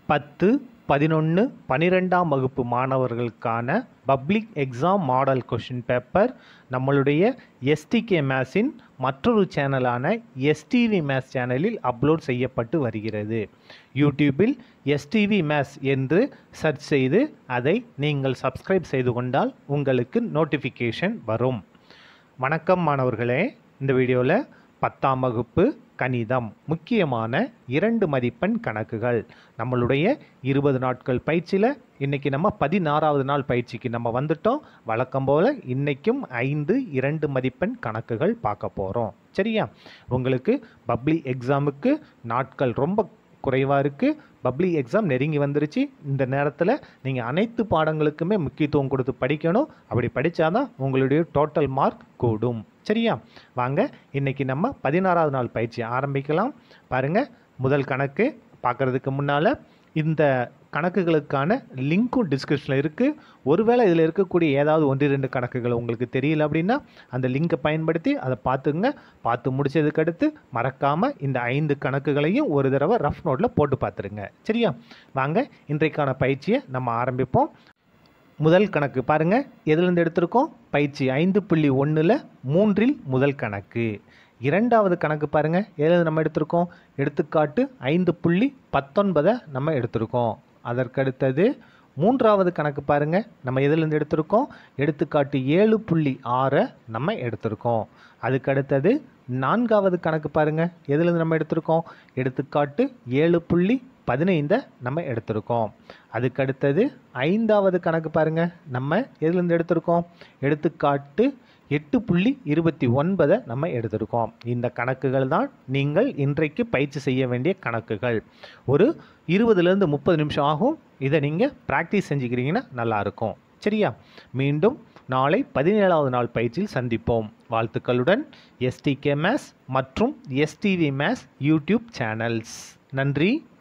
பத்து பதினொன்று பன்னிரெண்டாம் வகுப்பு மாணவர்களுக்கான public exam model question paper நம்மளுடைய எஸ்டிகே மேத்ஸின் மற்றொரு சேனலான எஸ்டிவி மேத்ஸ் சேனலில் அப்லோட் செய்யப்பட்டு வருகிறது யூடியூபில் எஸ்டிவி மேத்ஸ் என்று சர்ச் செய்து அதை நீங்கள் சப்ஸ்கிரைப் செய்து கொண்டால் உங்களுக்கு நோட்டிஃபிகேஷன் வரும் வணக்கம் மாணவர்களே இந்த வீடியோவில் பத்தாம் வகுப்பு கணிதம் முக்கியமான இரண்டு மதிப்பெண் கணக்குகள் நம்மளுடைய இருபது நாட்கள் பயிற்சியில் இன்றைக்கி நம்ம பதினாறாவது நாள் பயிற்சிக்கு நம்ம வந்துட்டோம் வழக்கம் போல் இன்றைக்கும் ஐந்து இரண்டு மதிப்பெண் கணக்குகள் பார்க்க போகிறோம் சரியா உங்களுக்கு பப்ளிக் எக்ஸாமுக்கு நாட்கள் ரொம்ப குறைவாக இருக்குது பப்ளிக் எக்ஸாம் நெருங்கி வந்துருச்சு இந்த நேரத்தில் நீங்கள் அனைத்து பாடங்களுக்குமே முக்கியத்துவம் கொடுத்து படிக்கணும் அப்படி படித்தாதான் உங்களுடைய டோட்டல் மார்க் கூடும் சரியா வாங்க இன்றைக்கி நம்ம பதினாறாவது நாள் பயிற்சி ஆரம்பிக்கலாம் பாருங்கள் முதல் கணக்கு பார்க்குறதுக்கு முன்னால் இந்த கணக்குகளுக்கான லிங்க்கும் டிஸ்கிரிப்ஷனில் இருக்குது ஒருவேளை இதில் இருக்கக்கூடிய ஏதாவது ஒன்று ரெண்டு கணக்குகள் உங்களுக்கு தெரியல அப்படின்னா அந்த லிங்கை பயன்படுத்தி அதை பார்த்துங்க பார்த்து முடிச்சதுக்கு அடுத்து மறக்காமல் இந்த ஐந்து கணக்குகளையும் ஒரு தடவை ரஃப் நோட்டில் போட்டு பார்த்துருங்க சரியா வாங்க இன்றைக்கான பயிற்சியை நம்ம ஆரம்பிப்போம் முதல் கணக்கு பாருங்கள் எதுலேருந்து எடுத்திருக்கோம் பயிற்சி ஐந்து புள்ளி ஒன்றில் மூன்றில் முதல் கணக்கு இரண்டாவது கணக்கு பாருங்கள் எதில் நம்ம எடுத்திருக்கோம் எடுத்துக்காட்டு ஐந்து புள்ளி பத்தொன்பதை நம்ம எடுத்திருக்கோம் அதற்கடுத்தது மூன்றாவது கணக்கு பாருங்கள் நம்ம எதுலேருந்து எடுத்திருக்கோம் எடுத்துக்காட்டு ஏழு புள்ளி ஆறை நம்ம எடுத்திருக்கோம் அதுக்கடுத்தது நான்காவது கணக்கு பாருங்கள் எதுலேருந்து நம்ம எடுத்திருக்கோம் எடுத்துக்காட்டு ஏழு புள்ளி பதினைந்தை நம்ம எடுத்திருக்கோம் அதுக்கடுத்தது ஐந்தாவது கணக்கு பாருங்கள் நம்ம எதுலேருந்து எடுத்திருக்கோம் எடுத்துக்காட்டு எட்டு புள்ளி இருபத்தி ஒன்பதை நம்ம எடுத்திருக்கோம் இந்த கணக்குகள் தான் நீங்கள் இன்றைக்கு பயிற்சி செய்ய வேண்டிய கணக்குகள் ஒரு இருபதுலேருந்து முப்பது நிமிஷம் ஆகும் இதை நீங்கள் ப்ராக்டிஸ் செஞ்சுக்கிறீங்கன்னா நல்லாயிருக்கும் சரியா மீண்டும் நாளை பதினேழாவது நாள் பயிற்சியில் சந்திப்போம் வாழ்த்துக்களுடன் எஸ்டிகே மேஸ் மற்றும் எஸ்டிவி மேஸ் யூடியூப் சேனல்ஸ் நன்றி